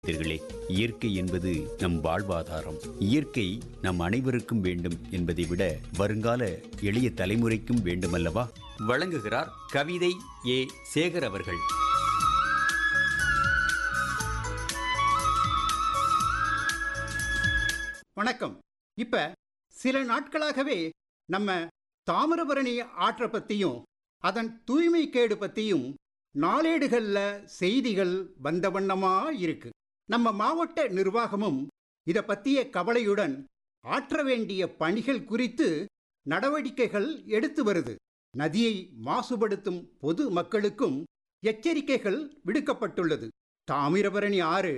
நேயர்களே, இயற்கை என்பது நம் வாழ்வாதாரம் இயற்கை நம் அனைவருக்கும் வேண்டும் என்பதை விட வருங்கால எளிய தலைமுறைக்கும் வேண்டுமல்லவா வழங்குகிறார் கவிதை ஏ சேகர் அவர்கள் வணக்கம் இப்ப சில நாட்களாகவே நம்ம தாமிரபரணி ஆற்றை பத்தியும் அதன் தூய்மை கேடு பத்தியும் நாளேடுகள்ல செய்திகள் வந்த வண்ணமா இருக்கு நம்ம மாவட்ட நிர்வாகமும் இத பத்திய கவலையுடன் ஆற்ற வேண்டிய பணிகள் குறித்து நடவடிக்கைகள் எடுத்து வருது நதியை மாசுபடுத்தும் பொது மக்களுக்கும் எச்சரிக்கைகள் விடுக்கப்பட்டுள்ளது தாமிரபரணி ஆறு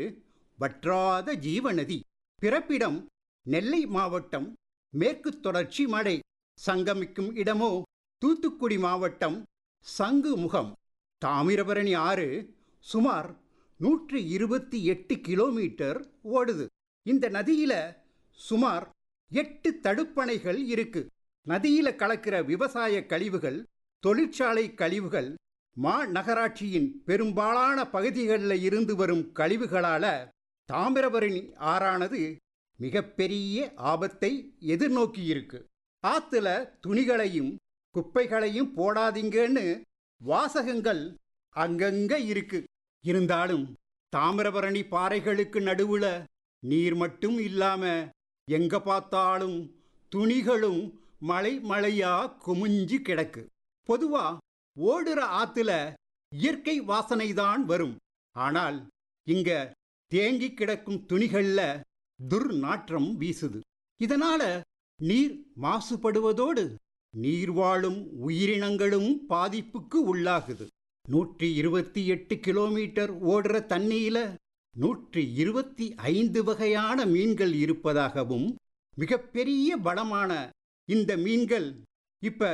வற்றாத ஜீவநதி பிறப்பிடம் நெல்லை மாவட்டம் மேற்கு தொடர்ச்சி மலை சங்கமிக்கும் இடமோ தூத்துக்குடி மாவட்டம் சங்கு முகம் தாமிரபரணி ஆறு சுமார் நூற்றி இருபத்தி எட்டு கிலோமீட்டர் ஓடுது இந்த நதியில சுமார் எட்டு தடுப்பணைகள் இருக்கு நதியில கலக்கிற விவசாய கழிவுகள் தொழிற்சாலை கழிவுகள் மாநகராட்சியின் பெரும்பாலான பகுதிகளில் இருந்து வரும் கழிவுகளால தாமிரபரணி ஆறானது மிகப்பெரிய ஆபத்தை எதிர்நோக்கி இருக்கு ஆத்துல துணிகளையும் குப்பைகளையும் போடாதீங்கன்னு வாசகங்கள் அங்கங்க இருக்கு இருந்தாலும் தாமிரபரணி பாறைகளுக்கு நடுவுல நீர் மட்டும் இல்லாம எங்க பார்த்தாலும் துணிகளும் மலை மலையா குமிஞ்சு கிடக்கு பொதுவா ஓடுற ஆத்துல இயற்கை வாசனைதான் வரும் ஆனால் இங்க தேங்கி கிடக்கும் துணிகள்ல துர்நாற்றம் வீசுது இதனால நீர் மாசுபடுவதோடு நீர் வாழும் உயிரினங்களும் பாதிப்புக்கு உள்ளாகுது நூற்றி இருபத்தி எட்டு கிலோமீட்டர் ஓடுற தண்ணியில நூற்றி இருபத்தி ஐந்து வகையான மீன்கள் இருப்பதாகவும் மிகப்பெரிய பலமான இந்த மீன்கள் இப்ப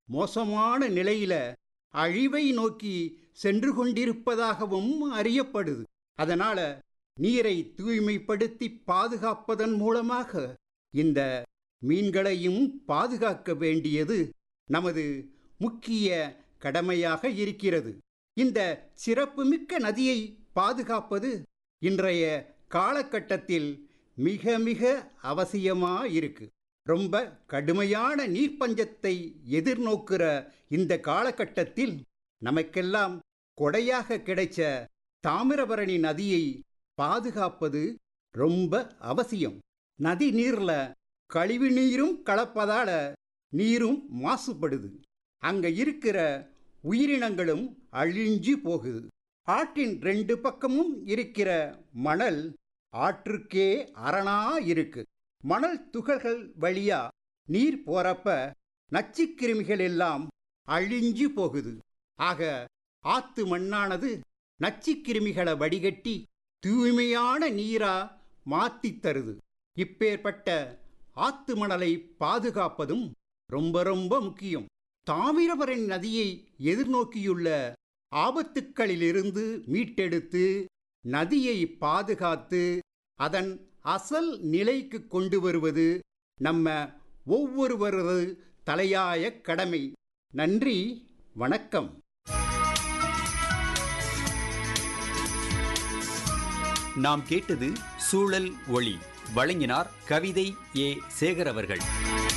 மோசமான நிலையில அழிவை நோக்கி சென்று கொண்டிருப்பதாகவும் அறியப்படுது அதனால நீரை தூய்மைப்படுத்தி பாதுகாப்பதன் மூலமாக இந்த மீன்களையும் பாதுகாக்க வேண்டியது நமது முக்கிய கடமையாக இருக்கிறது இந்த சிறப்புமிக்க நதியை பாதுகாப்பது இன்றைய காலகட்டத்தில் மிக மிக அவசியமா இருக்கு ரொம்ப கடுமையான நீர்ப்பஞ்சத்தை எதிர்நோக்கிற இந்த காலகட்டத்தில் நமக்கெல்லாம் கொடையாக கிடைச்ச தாமிரபரணி நதியை பாதுகாப்பது ரொம்ப அவசியம் நதி நீர்ல கழிவு நீரும் கலப்பதால நீரும் மாசுபடுது அங்க இருக்கிற உயிரினங்களும் அழிஞ்சு போகுது ஆற்றின் ரெண்டு பக்கமும் இருக்கிற மணல் ஆற்றுக்கே அரணா இருக்கு மணல் துகள்கள் வழியா நீர் போறப்ப நச்சுக்கிருமிகள் எல்லாம் அழிஞ்சு போகுது ஆக ஆத்து மண்ணானது நச்சுக்கிருமிகளை வடிகட்டி தூய்மையான நீரா மாத்தித் தருது இப்பேற்பட்ட ஆத்து மணலை பாதுகாப்பதும் ரொம்ப ரொம்ப முக்கியம் தாமிரபரணி நதியை எதிர்நோக்கியுள்ள ஆபத்துக்களிலிருந்து மீட்டெடுத்து நதியை பாதுகாத்து அதன் அசல் நிலைக்கு கொண்டு வருவது நம்ம ஒவ்வொருவரது தலையாய கடமை நன்றி வணக்கம் நாம் கேட்டது சூழல் ஒளி வழங்கினார் கவிதை ஏ சேகர் அவர்கள்